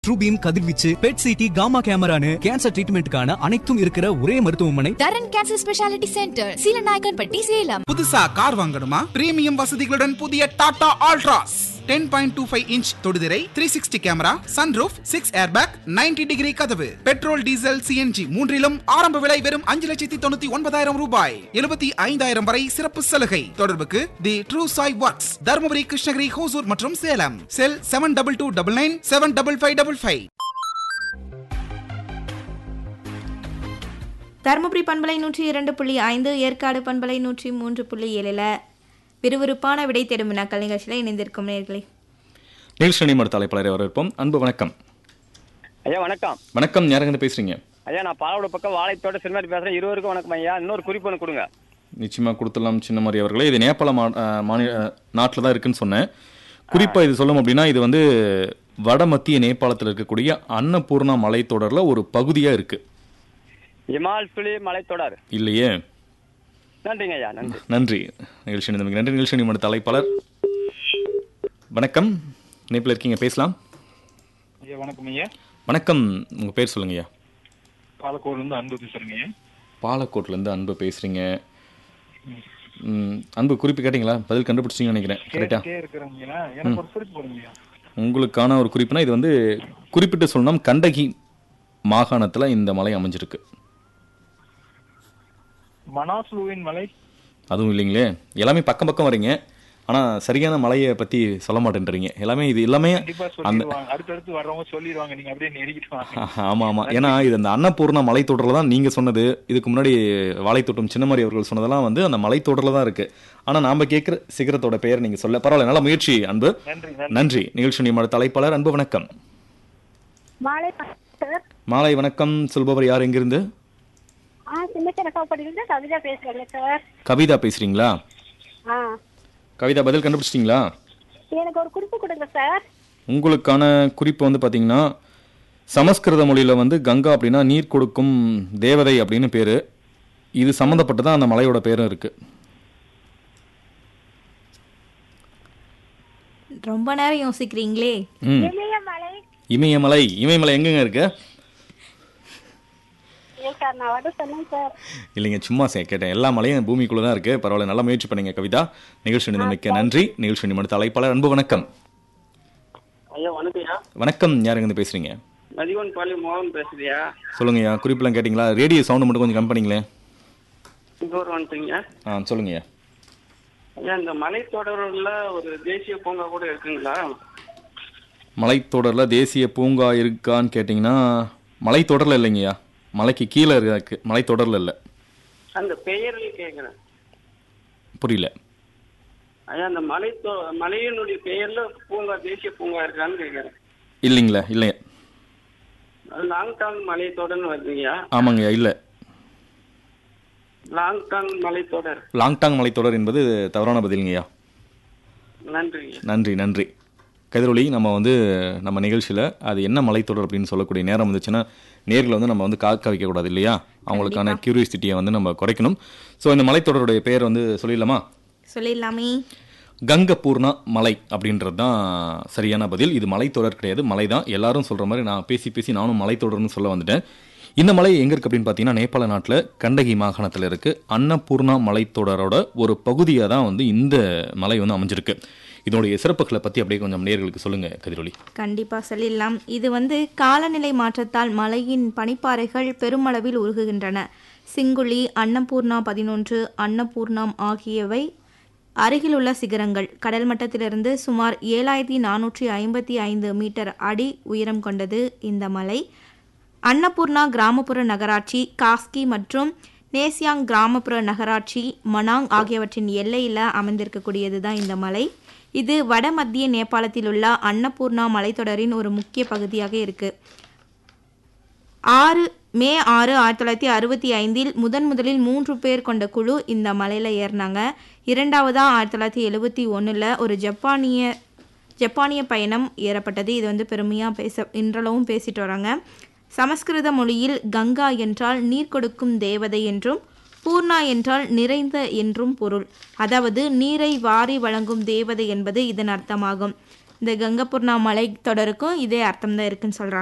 TrueBeam கதிர்வீச்சு PET CT gamma கேமரானு cancer ட்ரீட்மெண்ட்டுக்கான அனைத்தும் இருக்கிற ஒரே மருத்துவமனை Dharan cancer speciality centre Seelanaickenpatti Salem புதுசா கார் வாங்கணுமா பிரீமியம் வசதிகளுடன் புதிய Tata Altroz ten point two five inch தொடுதிரை three sixty camera sunroof six airbag 90 degree கதவு பெட்ரோல் டீசல் சிஎன்ஜி மூன்றிலும் ஆரம்ப விலை வெறும் அஞ்சு லட்சத்தி தொண்ணூத்தி ஒன்பதாயிரம் ரூபாய் எழுபத்தி ஐந்தாயிரம் வரை சிறப்பு சலுகை தொடர்புக்கு the true Sai works Dharmapuri Krishnagiri Hosur மற்றும் Salem cell seven double two double nine seven double five double five Dharmapuri பண்பலை நூற்றி இரண்டு புள்ளி ஐந்து ஏற்காடு பண்பலை நூற்றி மூன்று புள்ளி ஏழில் விறுவிறுப்பான விடை தேடும் வினாக்கள் நிகழ்ச்சியில் இணைந்திருக்கும் நேர்களே நிகழ்ச்சி மருத்துவ தலைப்பாளரை வரவேற்போம் அன்பு வணக்கம் ஐயா வணக்கம் வணக்கம் யாருங்க பேசுறீங்க ஐயா நான் பாலோட பக்கம் வாழைத்தோட்ட சிறுமாரி பேசுறேன் இருவருக்கும் வணக்கம் ஐயா இன்னொரு குறிப்பு ஒன்று கொடுங்க நிச்சயமா கொடுத்துடலாம் சின்ன மாதிரி அவர்களே இது நேபாள மா மாநில நாட்டில் தான் இருக்குன்னு சொன்னேன் குறிப்பாக இது சொல்லணும் அப்படின்னா இது வந்து வட மத்திய நேபாளத்தில் இருக்கக்கூடிய அன்னபூர்ணா மலைத்தொடரில் ஒரு பகுதியாக இருக்கு இமால் சுழி மலைத்தொடர் இல்லையே நன்றிங்க ஐயா நன்றி நன்றி நிகழ்ச்சி நிமிடம் நன்றி நிகழ்ச்சி நிமிடம் தலைப்பாளர் வணக்கம் இணைப்பில் இருக்கீங்க பேசலாம் ஐயா வணக்கம் ஐயா வணக்கம் உங்கள் பேர் சொல்லுங்க ஐயா பாலக்கோடுல இருந்து அன்பு பேசுறேங்க ஐயா பாலக்கோட்லேருந்து அன்பு பேசுகிறீங்க ம், அன்பு குறிப்பு கேட்டிங்களா பதில் கண்டுபிடிச்சிங்கன்னு நினைக்கிறேன் கரெக்டா கேட்டே இருக்கிறேங்க ஐயா எனக்கு ஒரு குறிப்பு போடுங்க ஐயா உங்களுக்கான ஒரு குறிப்புனா இது வந்து குறிப்பிட்டு சொல்லணும் கண்டகி மாகாணத்தில் இந்த மலை அமைஞ்சிருக்கு மனாஸ்லுவின் மலை அதுவும் இல்லைங்களே எல்லாமே பக்கம் பக்கம் வரீங்க ஆனால் சரியான மலையை பற்றி சொல்ல மாட்டேன்றீங்க எல்லாமே இது எல்லாமே கண்டிப்பா அந்த சொல்லிடுவாங்க அடுத்தடுத்து வர்றவங்க சொல்லிடுவாங்க நீங்க அப்படியே நெருங்கிட்டு வாங்க ஆமாம் ஆமாம் ஏன்னா இது அந்த அன்னபூர்ணா மலைத்தொடரில் தான் நீங்கள் சொன்னது இதுக்கு முன்னாடி வாழைத்தோட்டம் சின்னமாரி அவர்கள் சொன்னதெல்லாம் வந்து அந்த மலைத்தொடரில் தான் இருக்குது ஆனால் நாம் கேட்குற சிகரத்தோட பெயர் நீங்கள் சொல்ல பரவாயில்ல நல்ல முயற்சி அன்பு நன்றி நன்றி நன்றி நிகழ்ச்சி நியமன தலைப்பாளர் அன்பு வணக்கம் மாலை சார் மாலை வணக்கம் சொல்பவர் யார் எங்கிருந்து ஆ சின்ன கணக்காப்படியிலிருந்து கவிதா பேசுறேங்க சார் கவிதா பேசுறீங்களா ஆ கவிதா பதில் கண்டுபிடிச்சிட்டிங்களா எனக்கு ஒரு குறிப்பு கொடுங்க சார் உங்களுக்கான குறிப்பு வந்து பார்த்தீங்கன்னா சமஸ்கிருத மொழியில் வந்து கங்கா அப்படின்னா நீர் கொடுக்கும் தேவதை அப்படின்னு பேர் இது சம்மந்தப்பட்டதான் அந்த மலையோட பேரும் இருக்கு ரொம்ப நேரம் யோசிக்கிறீங்களே ம் இமயமலை இமயமலை இமயமலை எங்கங்க இருக்கு ஏன் சார் நான் வந்து சொன்னேன் சார் இல்லைங்க சும்மா சே கேட்டேன் எல்லா மலையும் பூமிக்குள்ளே தான் இருக்கு பரவாயில்ல நல்லா முயற்சி பண்ணீங்க கவிதா நிகழ்ச்சி மிக்க நன்றி நிகழ்ச்சி நிமிடம் தலைப்பாளர் அன்பு வணக்கம் ஐயா வணக்கம்யா வணக்கம் யாருங்க இருந்து பேசுறீங்க மதிவன் பாலி மோகன் பேசுறியா சொல்லுங்கய்யா குறிப்பெல்லாம் கேட்டிங்களா ரேடியோ சவுண்டு மட்டும் கொஞ்சம் கம் பண்ணீங்களே இங்க ஒரு வந்துட்டீங்க ஆ சொல்லுங்கய்யா ஐயா இந்த மலைத்தொடரில் ஒரு தேசிய பூங்கா கூட இருக்குங்களா மலைத்தொடரில் தேசிய பூங்கா இருக்கான்னு கேட்டிங்கன்னா மலைத்தொடரில் இல்லைங்கய்யா மலைக்கு கீழே இருக்கு மலைத்தொடரில் இல்லை அந்த பெயரில் கேட்குறேன் புரியல ஐயா அந்த மலை மலையினுடைய பெயர்ல பூங்கா தேசிய பூங்கா இருக்கான்னு கேட்குறேன் இல்லைங்களா இல்லைங்க லாங்டாங் மலைத்தொடர்னு வருதுங்கய்யா ஆமாங்கய்யா இல்லை லாங்டாங் மலைத்தொடர் லாங்டாங் மலைத்தொடர் என்பது தவறான பதிலுங்கய்யா நன்றிங்க நன்றி நன்றி கதிரொலி நம்ம வந்து நம்ம நிகழ்ச்சியில் அது என்ன மலைத்தொடர் அப்படின்னு சொல்லக்கூடிய நேரம் வந்துச்சுன்னா நேரில் வந்து நம்ம வந்து காக்க வைக்கக்கூடாது இல்லையா அவங்களுக்கான கியூரியாசிட்டியை வந்து நம்ம குறைக்கணும் ஸோ இந்த மலைத்தொடருடைய பெயர் வந்து சொல்லிடலாமா சொல்லிடலாமே கங்கபூர்ணா மலை அப்படின்றது தான் சரியான பதில் இது மலைத்தொடர் கிடையாது மலை தான் எல்லாரும் சொல்கிற மாதிரி நான் பேசி பேசி நானும் மலைத்தொடர்னு சொல்ல வந்துட்டேன் இந்த மலை எங்கே இருக்குது அப்படின்னு பார்த்தீங்கன்னா நேபாள நாட்டில் கண்டகி மாகாணத்தில் இருக்குது அன்னபூர்ணா மலைத்தொடரோட ஒரு பகுதியாக தான் வந்து இந்த மலை வந்து அமைஞ்சிருக்கு இதனுடைய சிறப்புகளை பற்றி அப்படியே கொஞ்சம் நேர்களுக்கு சொல்லுங்கள் கதிரொலி கண்டிப்பாக சொல்லிடலாம் இது வந்து காலநிலை மாற்றத்தால் மலையின் பனிப்பாறைகள் பெருமளவில் உருகுகின்றன சிங்குழி அன்னபூர்ணா பதினொன்று அன்னபூர்ணம் ஆகியவை அருகிலுள்ள சிகரங்கள் கடல் மட்டத்திலிருந்து சுமார் ஏழாயிரத்தி நானூற்றி ஐம்பத்தி ஐந்து மீட்டர் அடி உயரம் கொண்டது இந்த மலை அன்னபூர்ணா கிராமப்புற நகராட்சி காஸ்கி மற்றும் நேசியாங் கிராமப்புற நகராட்சி மனாங் ஆகியவற்றின் எல்லையில் அமைந்திருக்கக்கூடியது தான் இந்த மலை இது வட மத்திய நேபாளத்தில் உள்ள அன்னபூர்ணா மலைத்தொடரின் ஒரு முக்கிய பகுதியாக இருக்கு ஆறு மே ஆறு ஆயிரத்தி தொள்ளாயிரத்தி அறுபத்தி ஐந்தில் முதன் முதலில் மூன்று பேர் கொண்ட குழு இந்த மலையில் ஏறினாங்க இரண்டாவதா ஆயிரத்தி தொள்ளாயிரத்தி எழுபத்தி ஒன்றில் ஒரு ஜப்பானிய ஜப்பானிய பயணம் ஏறப்பட்டது இது வந்து பெருமையாக பேச இன்றளவும் பேசிட்டு வராங்க சமஸ்கிருத மொழியில் கங்கா என்றால் நீர் கொடுக்கும் தேவதை என்றும் பூர்ணா என்றால் நிறைந்த என்றும் பொருள் அதாவது நீரை வாரி வழங்கும் தேவதை என்பது இதன் அர்த்தமாகும் இந்த கங்கபூர்ணா மலை தொடருக்கும் இதே அர்த்தம் தான் இருக்குன்னு சொல்கிறாங்க